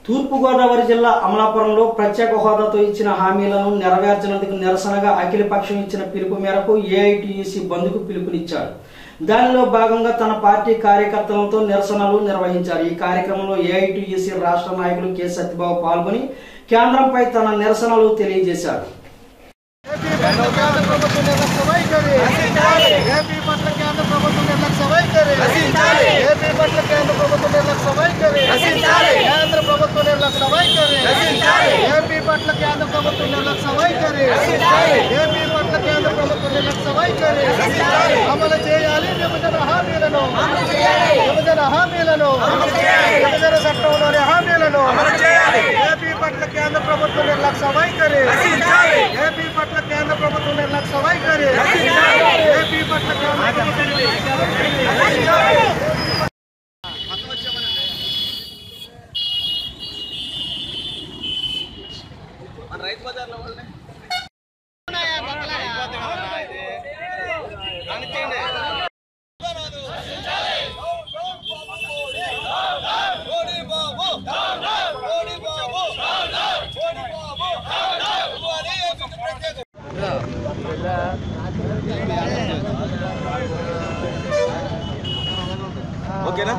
తూర్పుగోదావరి జిల్లా అమలాపురంలో ప్రత్యేక హోదాతో ఇచ్చిన హామీలను నెరవేర్చినందుకు నిరసనగా అఖిల పక్షం ఇచ్చిన పిలుపు మేరకు ఏఐటియుసి బంద్కు పిలుపునిచ్చారు దానిలో భాగంగా తన పార్టీ కార్యకర్తలతో నిరసనలు నిర్వహించారు ఈ కార్యక్రమంలో ఏఐటియుసి రాష్ట్ర నాయకులు కె సత్యబాబు పాల్గొని కేంద్రంపై తన నిరసనలు తెలియజేశారు ఏపీ పట్ల కేంద్ర ప్రభుత్వం నిర్లక్ష్య వైఖరి ఏపీ పట్ల కేంద్ర ప్రభుత్వం నిర్లక్ష్య వైఖరి కేంద్ర ప్రభుత్వం నిర్లక్ష్య వైఖరి ఏపీ పట్ల కేంద్ర ప్రభుత్వం నిర్లక్ష్య వైఖరి ఏపీ పట్ల కేంద్ర ప్రభుత్వం నిర్లక్ష్య వైఖరి అమలు చేయాలి విభజన హామీలను విభజన హామీలను విభజన చట్టంలోని హామీలను ఏపీ పట్ల కేంద్ర ప్రభుత్వం నిర్లక్ష్య వైఖరి ఏపీ పట్ల కేంద్ర ప్రభుత్వం నిర్లక్ష్య వైఖరి ఏపీ పట్ల కేంద్ర ప్రభుత్వం నిర్లక్ష్య వైఖరి ఓకేనా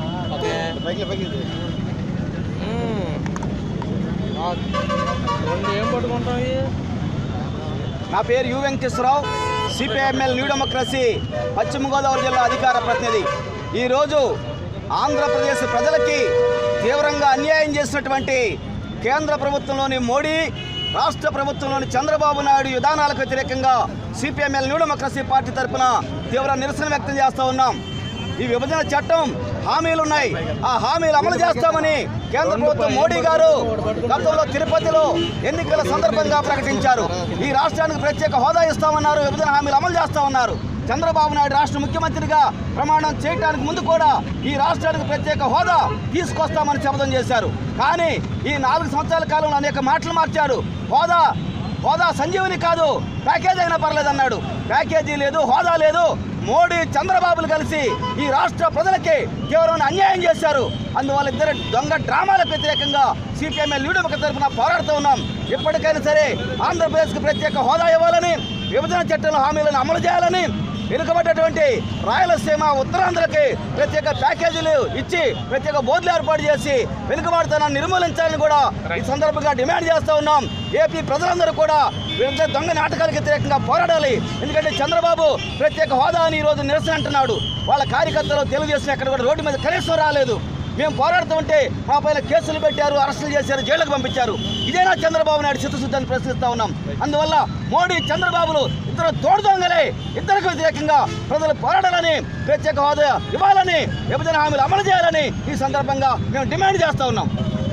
నా పేరు U Venkateswararao CPIML new democracy Paschima Godavari జిల్లా అధికార ప్రతినిధి ఈరోజు ఆంధ్రప్రదేశ్ ప్రజలకి తీవ్రంగా అన్యాయం చేసినటువంటి కేంద్ర ప్రభుత్వంలోని మోడీ రాష్ట్ర ప్రభుత్వంలోని చంద్రబాబు నాయుడు విధానాలకు వ్యతిరేకంగా సిపిఎంఎల్ న్యూ డెమోక్రసీ పార్టీ తరఫున తీవ్ర నిరసన వ్యక్తం చేస్తూ ఉన్నాం ఈ విభజన చట్టం హామీలు ఉన్నాయి ఆ హామీలు అమలు చేస్తామని కేంద్ర ప్రభుత్వం మోడీ గారు గతంలో తిరుపతిలో ఎన్నికల సందర్భంగా ప్రకటించారు ఈ రాష్ట్రానికి ప్రత్యేక హోదా ఇస్తామన్నారు విభజన హామీలు అమలు చేస్తామన్నారు చంద్రబాబు నాయుడు రాష్ట్ర ముఖ్యమంత్రిగా ప్రమాణం చేయడానికి ముందు కూడా ఈ రాష్ట్రానికి ప్రత్యేక హోదా తీసుకొస్తామని శపథం చేశారు కానీ ఈ నాలుగు సంవత్సరాల కాలంలో అనేక మాటలు మార్చారు హోదా హోదా సంజీవని కాదు ప్యాకేజీ అయినా పర్లేదన్నాడు ప్యాకేజీ లేదు హోదా లేదు మోడీ చంద్రబాబులు కలిసి ఈ రాష్ట్ర ప్రజలకి తీవ్రమైన అన్యాయం చేశారు అందువల్ల ఇద్దరు దొంగ డ్రామాలకు వ్యతిరేకంగా సిపిఎంఎల్ లీడర్ తరఫున పోరాడుతూ ఉన్నాం ఎప్పటికైనా సరే ఆంధ్రప్రదేశ్కి ప్రత్యేక హోదా ఇవ్వాలని విభజన చట్టంలో హామీలను అమలు చేయాలని వెనుకబడ్డటువంటి రాయలసీమ ఉత్తరాంధ్రకి ప్రత్యేక ప్యాకేజీలు ఇచ్చి ప్రత్యేక బోర్డులు ఏర్పాటు చేసి వెనుకబాటుతనాన్ని నిర్మూలించాలని కూడా ఈ సందర్భంగా డిమాండ్ చేస్తూ ఉన్నాం ఏపీ ప్రజలందరూ కూడా వివిధ దొంగ నాటకాలకు వ్యతిరేకంగా పోరాడాలి ఎందుకంటే చంద్రబాబు ప్రత్యేక హోదా అని ఈరోజు నిరసన అంటున్నాడు వాళ్ళ కార్యకర్తలు తెలుగుదేశం ఎక్కడ కూడా రోడ్డు మీద కనీసం రాలేదు మేము పోరాడుతూ ఉంటే మా పైన కేసులు పెట్టారు అరెస్టులు చేశారు జైలుకు పంపించారు ఇదేనా చంద్రబాబు నాయుడు చిత్తశుద్ధాన్ని ప్రశ్నిస్తా ఉన్నాం అందువల్ల మోడీ చంద్రబాబులు ఇద్దరు తోడుదొంగలే ఇద్దరికి వ్యతిరేకంగా ప్రజలు పోరాడాలని ప్రత్యేక హోదా ఇవ్వాలని విభజన హామీలు అమలు చేయాలని ఈ సందర్భంగా మేము డిమాండ్ చేస్తా ఉన్నాం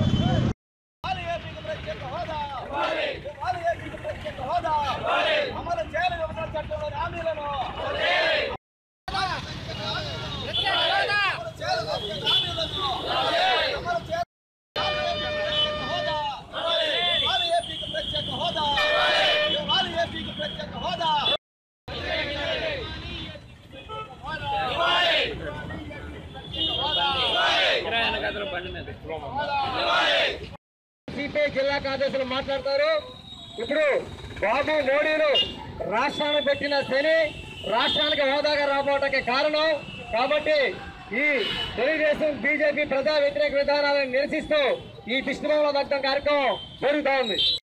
అమలు చేయాలి విభజన చట్టంలోని హామీలను సిపిఐ జిల్లా కార్యదర్శులు మాట్లాడతారు ఇప్పుడు బాబు మోడీలు రాష్ట్రాన్ని పెట్టిన శని రాష్ట్రానికి హోదాగా రాబోవటానికి కారణం కాబట్టి ఈ తెలుగుదేశం బీజేపీ ప్రజా వ్యతిరేక విధానాలను నిరసిస్తూ ఈ విష్ణుభవన దగ్ధం కార్యక్రమం జరుగుతూ ఉంది